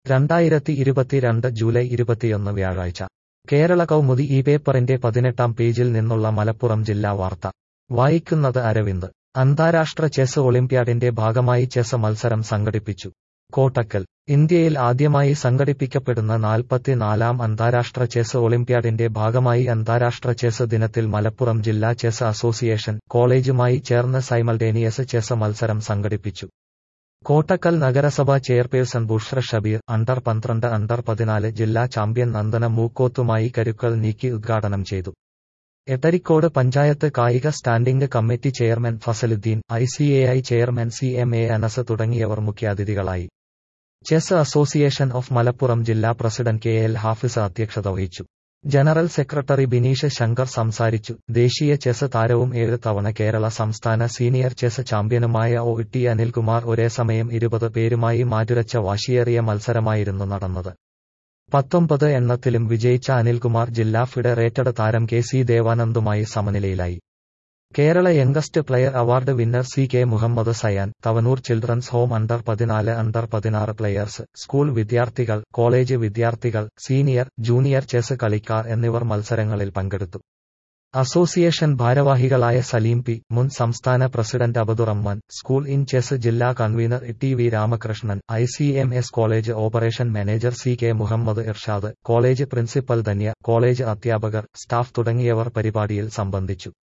രണ്ടായിരത്തി ഇരുപത്തിരണ്ട് ജൂലൈ ഇരുപത്തിയൊന്ന് വ്യാഴാഴ്ച കേരള കൗമുദി ഈ പേപ്പറിന്റെ പതിനെട്ടാം പേജിൽ നിന്നുള്ള മലപ്പുറം ജില്ലാ വാർത്ത വായിക്കുന്നത് അരവിന്ദ് അന്താരാഷ്ട്ര ചെസ് ഒളിമ്പ്യാഡിന്റെ ഭാഗമായി ചെസ് മത്സരം സംഘടിപ്പിച്ചു കോട്ടക്കൽ ഇന്ത്യയിൽ ആദ്യമായി സംഘടിപ്പിക്കപ്പെടുന്ന നാൽപ്പത്തിനാലാം അന്താരാഷ്ട്ര ചെസ് ഒളിമ്പ്യാഡിന്റെ ഭാഗമായി അന്താരാഷ്ട്ര ചെസ് ദിനത്തിൽ മലപ്പുറം ജില്ലാ ചെസ് അസോസിയേഷൻ കോളേജുമായി ചേർന്ന് സൈമൾട്ടേനിയസ് ചെസ് മത്സരം സംഘടിപ്പിച്ചു കോട്ടക്കൽ നഗരസഭ ചെയർപേഴ്സൺ ബുഷ്ര ഷബീർ അണ്ടർ പന്ത്രണ്ട് അണ്ടർ പതിനാല് ജില്ലാ ചാമ്പ്യൻ നന്ദന മൂക്കോത്തുമായി കരുക്കൾ നീക്കി ഉദ്ഘാടനം ചെയ്തു എട്ടരിക്കോട് പഞ്ചായത്ത് കായിക standing committee chairman Fazaluddin I C A I chairman C M A Anas തുടങ്ങിയവർ മുഖ്യാതിഥികളായി ചെസ് അസോസിയേഷൻ ഓഫ് മലപ്പുറം ജില്ലാ പ്രസിഡന്റ് കെ എൽ ഹാഫിസ് അധ്യക്ഷത വഹിച്ചു ജനറൽ സെക്രട്ടറി ബിനീഷ് ശങ്കർ സംസാരിച്ചു ദേശീയ ചെസ് താരവും ഏഴ് തവണ കേരള സംസ്ഥാന സീനിയർ ചെസ് ചാമ്പ്യനുമായ ഒ ടി അനിൽകുമാർ ഒരേ സമയം ഇരുപത് പേരുമായി മാറ്റുരച്ച വാശിയേറിയ മത്സരമായിരുന്നു നടന്നത് പത്തൊമ്പത് എണ്ണത്തിലും വിജയിച്ച അനിൽകുമാർ ജില്ലാ ഫെഡറേറ്റഡ് താരം കെ സി ദേവാനന്ദുമായി സമനിലയിലായി Kerala youngest player award winner C K Muhammad Sayan Thavanur children's home under പതിനാല് അണ്ടർ പതിനാറ് പ്ലെയേഴ്സ് സ്കൂൾ വിദ്യാർത്ഥികൾ കോളേജ് വിദ്യാർത്ഥികൾ സീനിയർ ജൂനിയർ ചെസ് കളിക്കാർ എന്നിവർ മത്സരങ്ങളിൽ പങ്കെടുത്തു അസോസിയേഷൻ ഭാരവാഹികളായ സലീം പി മുൻ സംസ്ഥാന president Abdurahman school in chess ജില്ലാ convener T V Ramakrishnan I C M S college operation manager C K Muhammad Irshad college principal Dhanya college അധ്യാപകർ സ്റ്റാഫ് തുടങ്ങിയവർ പരിപാടിയിൽ സംബന്ധിച്ചു